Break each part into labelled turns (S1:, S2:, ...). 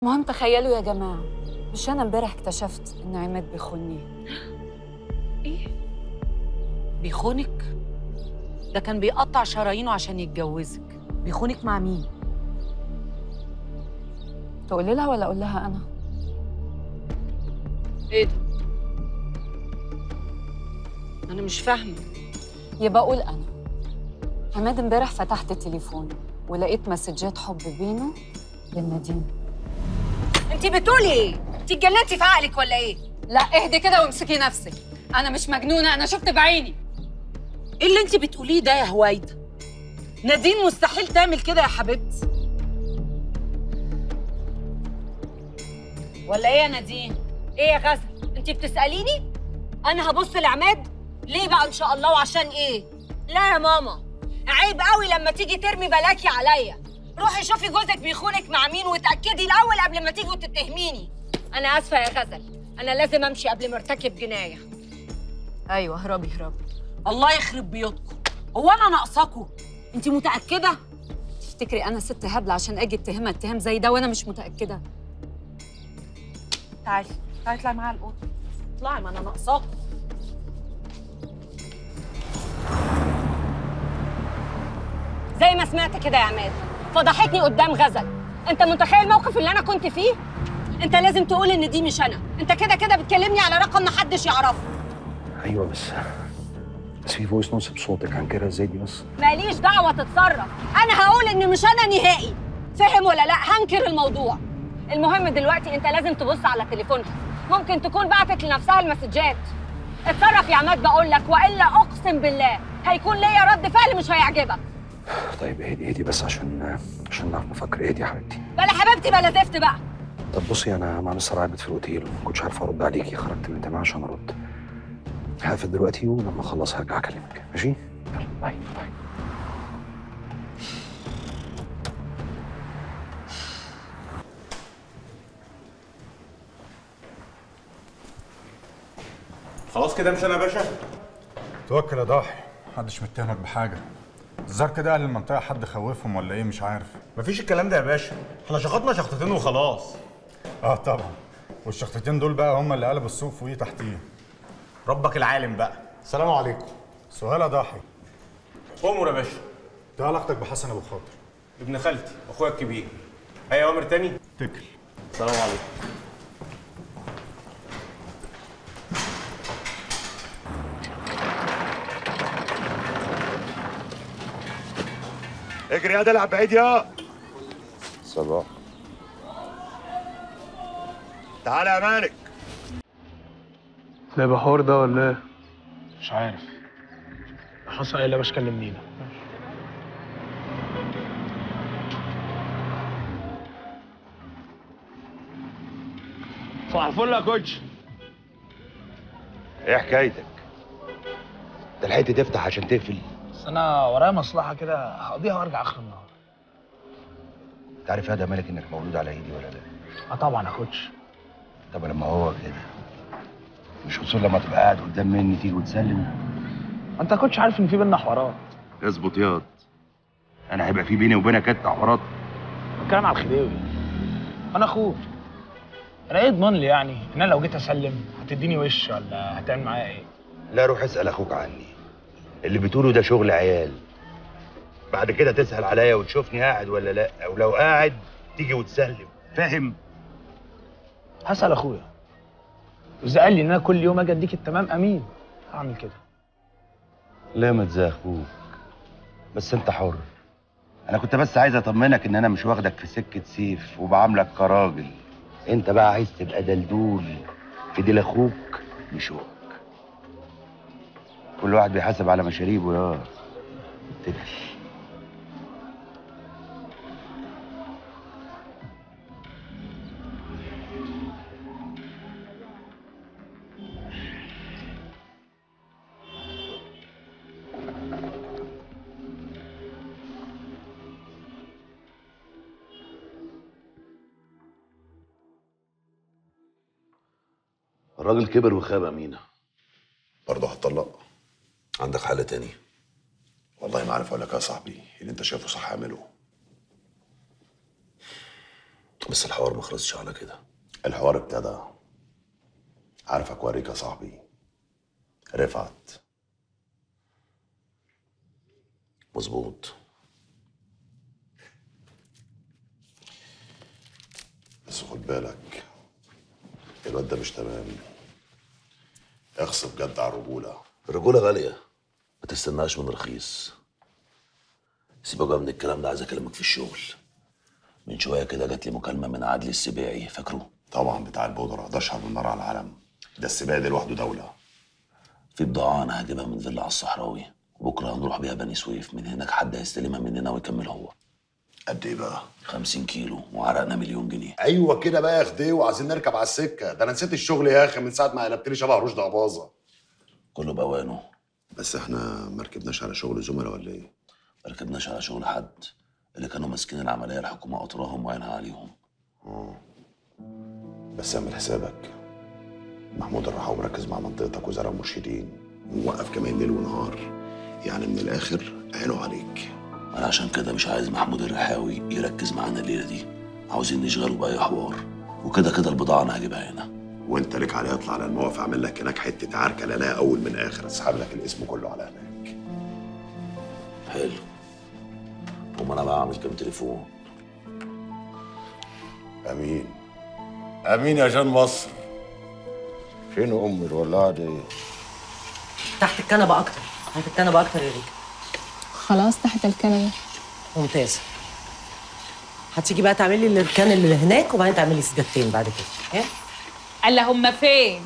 S1: المهم تخيلوا يا جماعة مش أنا امبارح اكتشفت إن عماد بيخوني
S2: ايه بيخونك ده كان بيقطع شرايينه عشان يتجوزك بيخونك مع مين
S1: تقولي لها ولا أقول لها أنا؟
S2: ايه ده انا مش فاهمه
S1: يبقى أقول أنا عماد امبارح فتحت التليفون ولقيت مسجات حب بينه للنديم
S2: انت بتقولي ايه انت اتجننتي في عقلك ولا ايه
S1: لا اهدي كده وامسكي نفسك أنا مش مجنونة أنا شفت بعيني
S2: ايه اللي انت بتقوليه ده يا هويدا نادين مستحيل تعمل كده يا حبيبتي ولا ايه يا نادين ايه يا غزل انت بتساليني انا هبص لعماد ليه بقى ان شاء الله وعشان ايه لا يا ماما عيب قوي لما تيجي ترمي بلاكي عليا روحي شوفي جوزك بيخونك مع مين وتاكدي الاول قبل ما تيجي وتتهميني انا اسفه يا غزل انا لازم امشي قبل ما ارتكب جنايه
S1: أيوه هربي هربي
S2: الله يخرب بيوتكم هو انا ناقصاكوا انت متاكده
S1: تفتكري أنا ست هبلة عشان أجي اتهمها اتهام زي ده وأنا مش متأكدة
S2: تعالي تعالي اطلعي معايا الاوضه اطلعي ما انا ناقصاكوا زي ما سمعت كده يا عماد فضحتني قدام غزل انت متخيل الموقف اللي انا كنت فيه انت لازم تقول ان دي مش انا انت كده كده بتكلمني على رقم محدش يعرفه
S3: ايوه بس بس في فويس نوتس بصوتك هنكرها ازاي دي بس
S2: ماليش دعوه تتصرف انا هقول ان مش انا نهائي فاهم ولا لا هنكر الموضوع المهم دلوقتي انت لازم تبص على تليفونها ممكن تكون بعتت لنفسها المسجات اتصرف يا عماد بقول لك والا اقسم بالله هيكون ليا رد فعل مش هيعجبك
S3: طيب اهدي اهدي بس عشان عشان نعرف نفكر اهدي يا حبيبتي
S2: بلا حبيبتي بلا زفت بقى
S3: طب بصي انا مع مستر عابد في الاوتيل وما كنتش عارف ارد عليكي خرجت من الاجتماع عشان ارد هقفل دلوقتي ولما اخلص هرجع اكلمك ماشي يلا باي باي
S4: خلاص كده مش انا يا باشا
S5: توكل يا ضاحي محدش متهمك بحاجه الظاهر كده اهل المنطقه حد خوفهم ولا ايه مش عارف
S4: مفيش الكلام ده يا باشا احنا شخطنا شخطتين وخلاص
S5: اه طبعا والشخطتين دول بقى هم اللي قلبوا السوق فوقيه تحتيه
S4: ربك العالم بقى السلام عليكم
S5: سؤال يا ضاحي
S4: امر يا باشا
S5: ده علاقتك بحسن ابو خاطر
S4: ابن خالتي اخويا الكبير اي اوامر تاني
S5: تكل
S4: السلام عليكم
S6: اجري يا العب بعيد يا
S3: صباح
S6: تعالى يا مالك
S7: ده بحور ده ولا ايه؟
S8: مش عارف حصل ايه لا باش كلمنينا صباح الفل يا كوتش
S6: ايه حكايتك ده لحقت تفتح عشان تقفل
S8: بس انا ورايا مصلحه كده هقضيها وارجع اخر النهار
S6: انت عارف يا ده مالك انك مولود على ايدي ولا لا
S8: اه طبعا يا كوتش
S6: طب لما هو كده مش اصول لما تبقى قاعد قدام مني تيجي وتسلم
S8: ما انت يا كوتش عارف ان في بينا حوارات
S6: اظبط ياض انا هيبقى في بيني وبينك انت حوارات
S8: بتكلم على الخديوي انا اخوك انا ايه يضمن لي يعني ان انا لو جيت اسلم هتديني وش ولا هتعمل معايا ايه
S6: لا روح اسال اخوك عني اللي بتقوله ده شغل عيال بعد كده تسال عليا وتشوفني قاعد ولا لا ولو قاعد تيجي وتسلم فاهم
S8: هسال اخويا واذا قال لي ان انا كل يوم اجي اديك التمام امين هعمل كده
S6: لا ما تزي اخوك بس انت حر انا كنت بس عايز اطمنك ان انا مش واخدك في سكه سيف وبعاملك كراجل انت بقى عايز تبقى دلدول في ديل اخوك بشوك كل واحد بيحاسب على مشاريبه يا تكل
S9: الراجل كبر وخاب أمينة
S10: برضه هتطلق عندك حل تاني والله ما عارف اقول لك يا صاحبي اللي انت شايفه صح اعمله بس الحوار ما خلصش على كده
S7: الحوار ابتدى عارفك وريك يا صاحبي رفعت
S10: مظبوط
S7: بس خد بالك الواد ده مش تمام اغصب جد على الرجوله
S10: الرجولة غالية ما تستناش من رخيص سيبك بقى من الكلام ده عايز اكلمك في الشغل من شوية كده جات لي مكالمة من عادل السبيعي فاكره
S7: طبعا بتاع البودرة ده اشهر من نار على العالم ده السباق ده لوحده دوله
S10: في بضاعة أنا هجيبها من فيلا على الصحراوي وبكرة هنروح بيها بني سويف من هناك حد هيستلمها مننا ويكمل هو
S7: قد ايه بقى
S10: 50 كيلو وعرقنا مليون جنيه
S7: ايوه كده بقى يا خديه وعايزين نركب على السكه ده انا نسيت الشغل يا اخي من ساعه ما قلبت لي شبه رشدي اباظه
S10: كله بأوانه
S7: بس احنا ما ركبناش على شغل زملاء ولا ايه
S10: ما ركبناش على شغل حد اللي كانوا ماسكين العملية الحكومة قطراهم وعينها عليهم
S7: بس اعمل حسابك محمود الرحاوي مركز مع منطقتك وزرع مرشدين وموقف كمان ليل ونهار يعني من الاخر عينه عليك
S10: أنا عشان كده مش عايز محمود الرحاوي يركز معانا الليلة دي عاوزين نشغله بأي حوار وكده كده البضاعة أنا هجيبها هنا
S7: وانت لك عليه اطلع على الموقف اعمل لك هناك حته عركه لا لا اول من اخر اسحب لك الاسم كله على هناك
S10: حلو وما أنا بقى أعمل كام تليفون
S7: امين امين يا جان مصر فين ام الولاعه دي
S9: تحت الكنبه اكتر تحت الكنبه اكتر يا ريكا
S11: خلاص تحت الكنبة
S9: ممتازه هتيجي بقى تعملي الاركان اللي هناك وبعدين تعملي سجادتين بعد كده ايه
S12: قال هم فين؟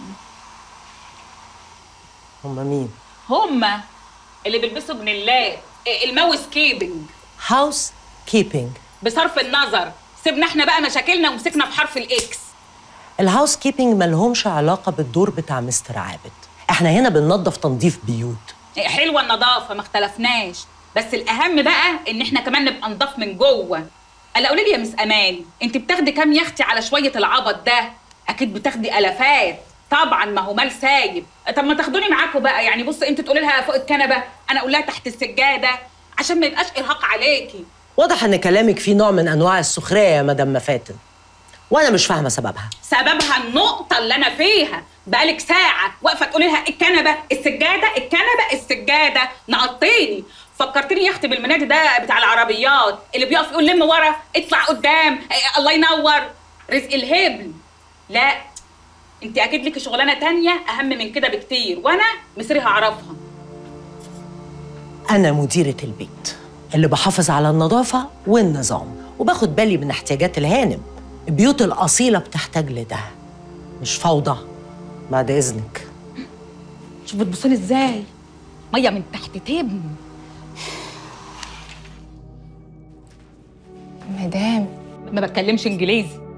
S9: هم مين
S12: هم اللي بيلبسوا جنيلات الماوس كيبنج
S9: هاوس كيبنج
S12: بصرف النظر سيبنا احنا بقى مشاكلنا ومسكنا في حرف الاكس
S9: الهاوس كيبنج ملهمش علاقه بالدور بتاع مستر عابد احنا هنا بننظف تنظيف بيوت
S12: حلوه النظافه ما اختلفناش بس الاهم بقى ان احنا كمان نبقى نضاف من جوه الا قولي لي يا مس امان انت بتاخدي كام يختي على شويه العبط ده اكيد بتاخدي الافات طبعا ما هو مال سايب طب ما تاخدوني معاكم بقى يعني بص انت تقولي لها فوق الكنبه انا اقول لها تحت السجاده عشان ما يبقاش ارهاق عليكي
S9: واضح ان كلامك فيه نوع من انواع السخريه يا مدام مفاتن وانا مش فاهمه سببها
S12: سببها النقطة اللي أنا فيها بقالك ساعة واقفة تقولي لها الكنبة السجادة الكنبة السجادة نقطيني فكرتني يا اختي بالمنادي ده بتاع العربيات اللي بيقف يقول لم ورا اطلع قدام إيه، الله ينور رزق الهبل لا انت اكيد لك شغلانه تانية اهم من كده بكتير وانا مصري هعرفها
S9: انا مديره البيت اللي بحافظ على النظافه والنظام وباخد بالي من احتياجات الهانم البيوت الاصيله بتحتاج لده مش فوضى بعد اذنك
S12: شوف بتبصلي ازاي ميه من تحت تبن
S11: مدام
S12: ما بتكلمش انجليزي